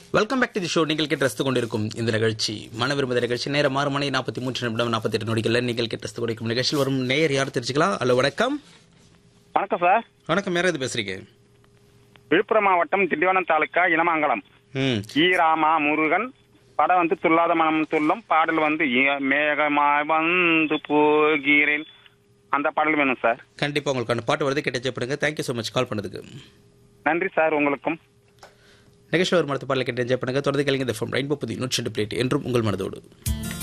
welcome back to the show நீங்கள் கேட்டு ரசித்துக் கொண்டிருக்கும் இந்த நிகழ்ச்சி மன விரும்புத நிகழ்ச்சி நேரம் ஆறு மணி நாற்பத்தி மூன்று நிமிடம் நாற்பத்தி எட்டு நொடிகள் நீங்கள் கேட்டு ரசித்துக் கொண்டிருக்கும் நிகழ்ச்சியில் வரும் நேயர் யார் தெரிஞ்சுக்கலாம் ஹலோ வணக்கம் வணக்கம் சார் வணக்கம் யாராவது பேசுறீங்க விழுப்புரம் மாவட்டம் திண்டிவனம் தாலுக்கா இனமங்கலம் ம் ஈ ராமா முருகன் படம் வந்து துல்லாத மனம் துல்லும் பாடல் வந்து இ- மேகமாய் வந்து போகிறேன் அந்த பாடல் வேணும் சார் கண்டிப்பா உங்களுக்கு அந்த பாட்டு வருது கேட்டு enjoy thank you so much call பண்ணதுக்கு நன்றி சார் உங்களுக்கும் நிகழ்ச்சி ஒரு மரத்து பாடலை கேட்டு என்ஜாய் பண்ணுங்க தொடர்ந்து கேளுங்க இந்த ஃபோன் ரெயின்போ புதி நூற்றி ரெண்டு பிளேட் என்றும் உங்கள் மனதோடு